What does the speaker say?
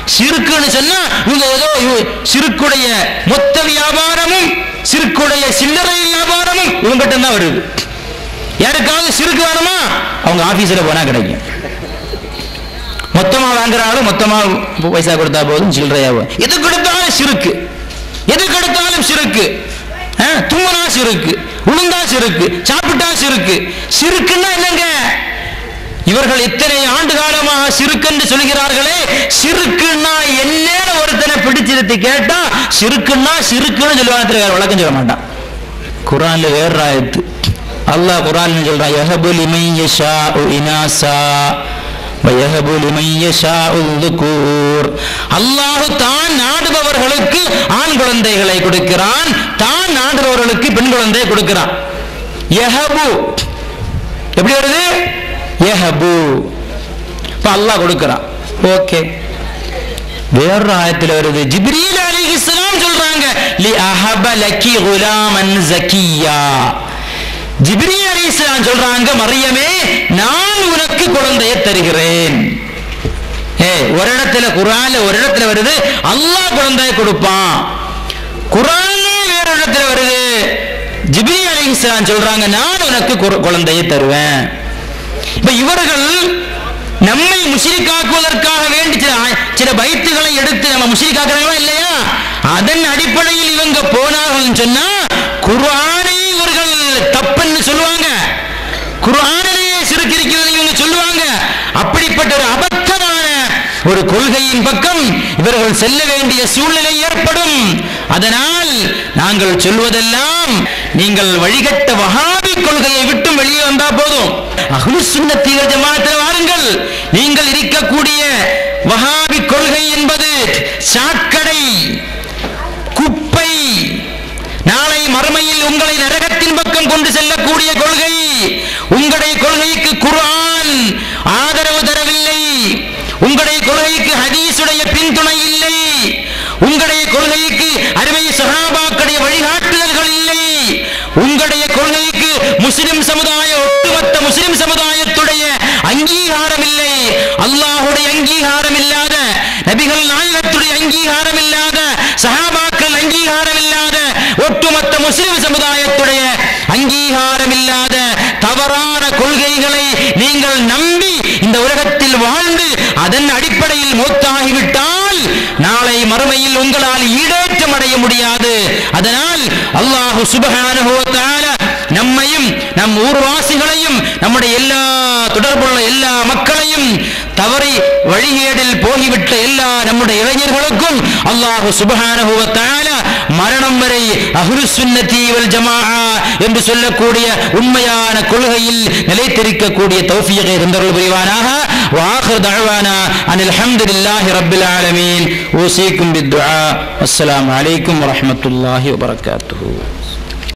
சிறுக்குன்னு சொன்னா இவங்க ஏதோ இவ- சிறுக்குடைய மொத்த வியாபாரமும் சிறுக்குடைய சில்லறை வியாபாரமும் இவங்கிட்ட தான் வருது யாருக்காவது சிறுக்கு வேணுமா அவங்க ஆபீஸ்ல போனா கிடைக்கும் மொத்தமா வாங்குறாலும் மொத்தமா பைசா கொடுத்தா போதும் சில்லறையா போதும். எது கொடுத்தாலும் சிறுக்கு எது கொடுத்தாலும் சிறுக்கு ஆ, தும்முனா சிறுக்கு உளுந்தா சிறுக்கு சாப்பிட்டா சிறுக்கு சிறுக்குன்னா என்னங்க இவர்கள் இத்தனை ஆண்டு காலமாக சிறுக்கென்று சொல்கிறார்களே சிறுக்குன்னா என்னன்னு ஒருத்தனை பிடிச்சிருத்து கேட்டா சிறுக்குன்னா சிறுக்குன்னு சொல்லுவாங்க வேற விளக்கம் சொல்ல மாட்டான் குரான்ல வேற ஆயத்து அல்லாஹ் குரான் சொல்றான் யஹபு லிமை யஷாஉ இனாசா வயஹபு லிமை யஷாஉ ذுகூர் அல்லாஹ் தான் நாடுபவர்களுக்கு ஆண் குழந்தைகளை கொடுக்கிறான் தான் நாடுபவர்களுக்கு பெண் குழந்தையை கொடுக்கிறான் யஹபு எப்படி வருது யஹபு இப்ப அல்லாஹ் கொடுக்கிறான் ஓகே வேற ஆயத்துல வருது ஜிப்ரீல் அலைஹிஸ்ஸலாம் சொல்றாங்க லி அஹப லக்கி குலாமன் ஜக்கியா ஜிப்ரீல் அலைஹிஸ்ஸலாம் சொல்றாங்க மரியமே நான் உனக்கு குழந்தையை தருகிறேன் ஏ ஒரு இடத்துல குரான்ல ஒரு இடத்துல வருது அல்லாஹ் குழந்தையை கொடுப்பான் குரானே வேற இடத்துல வருது ஜிப்ரீல் அலைஹிஸ்ஸலாம் சொல்றாங்க நான் உனக்கு குர- குழந்தையை தருவேன் இப்ப இவர்கள் நம்மை முஷிரிக்காக்குவதற்காக வேண்டி சில ஆ- சில பைத்துகளை எடுத்து நம்ம முஷிரிக்காக்குறாங்களா இல்லையா அதன் அடிப்படையில் இவங்க போனார்கள் சொன்னா குர்ஆனை இவர்கள் தப்புன்னு சொல்லுவாங்க குர்ஆனிலேயே சிறுக்கிருக்கிறது இவங்க சொல்லுவாங்க அப்படிப்பட்ட ஒரு அபத்தமான ஒரு கொள்கையின் பக்கம் இவர்கள் செல்ல வேண்டிய சூழ்நிலை ஏற்படும் அதனால் நாங்கள் சொல்வதெல்லாம் நீங்கள் வழிகட்ட வஹாபி கொள்கையை விட்டு வெளியே வந்தா போதும் அஹ்லு சுன்னத்தீக ஜமாத்தில் வாருங்கள் நீங்கள் இருக்கக்கூடிய வஹாபி கொள்கை என்பது சாக்கடை குப்பை நாளை மறுமையில் உங்களை நரகத்தின் பக்கம் கொண்டு செல்லக்கூடிய கொள்கை உங்களுடைய கொள்கைக்கு குர்ஆன் ஆதரவு தரவில்லை உங்களுடைய கொள்கைக்கு ஹதீஸுடைய பின்துணை இல்லை உங்களுடைய கொள்கைக்கு அருமை சஹாபாக்களுடைய வழிகாட்டுதல்கள் இல்லை உங்களுடைய கொள்கைக்கு முஸ்லிம் சமுதாய ஒட்டுமொத்த முஸ்லிம் சமுதாயத்துடைய அங்கீகாரம் இல்லை அல்லாஹுடைய அங்கீகாரம் இல்லாத நபிகள் நாயகத்துடைய அங்கீகாரம் இல்லாத சஹாபாக்கள் அங்கீகாரம் இல்லாத ஒட்டுமொத்த முஸ்லிம் சமுதாயத்துடைய அங்கீகாரம் இல்லாத தவறான கொள்கைகளை நீங்கள் நம்பி இந்த உலகத்தில் வாழ்ந்து அதன் அடிப்படையில் மூத்தாகிவிட்டால் நாளை மறுமையில் உங்களால் ஈடேற்றம் அடைய முடியாது அதனால் அல்லாஹு சுபஹானஹு வ தஆலா நம்மையும் நம் ஊர்வாசிகளையும் நம்முடைய எல்லா தொடர்புள்ள எல்லா மக்களையும் தவறி வழிகேடில் போகிவிட்ட எல்லா நம்முடைய இளைஞர்களுக்கும் அல்லாஹு சுபஹானஹு வ தஆலா மரணம் வரை அஹ்லு சுன்னதி வல் ஜமாஆ என்று சொல்லக்கூடிய உண்மையான கொள்கையில் நிலைத்திருக்கக்கூடிய தௌஃபீகை தந்தருள் புரிவானாக வாஹிர் தஅவானா அனில் ஹம்துலில்லாஹி ரப்பில் ஆலமீன் ஊசீக்கும் பித்துஆ அஸ்ஸலாமு அலைக்கும் வரஹ்மத்துல்லாஹி வபரகாத்துஹு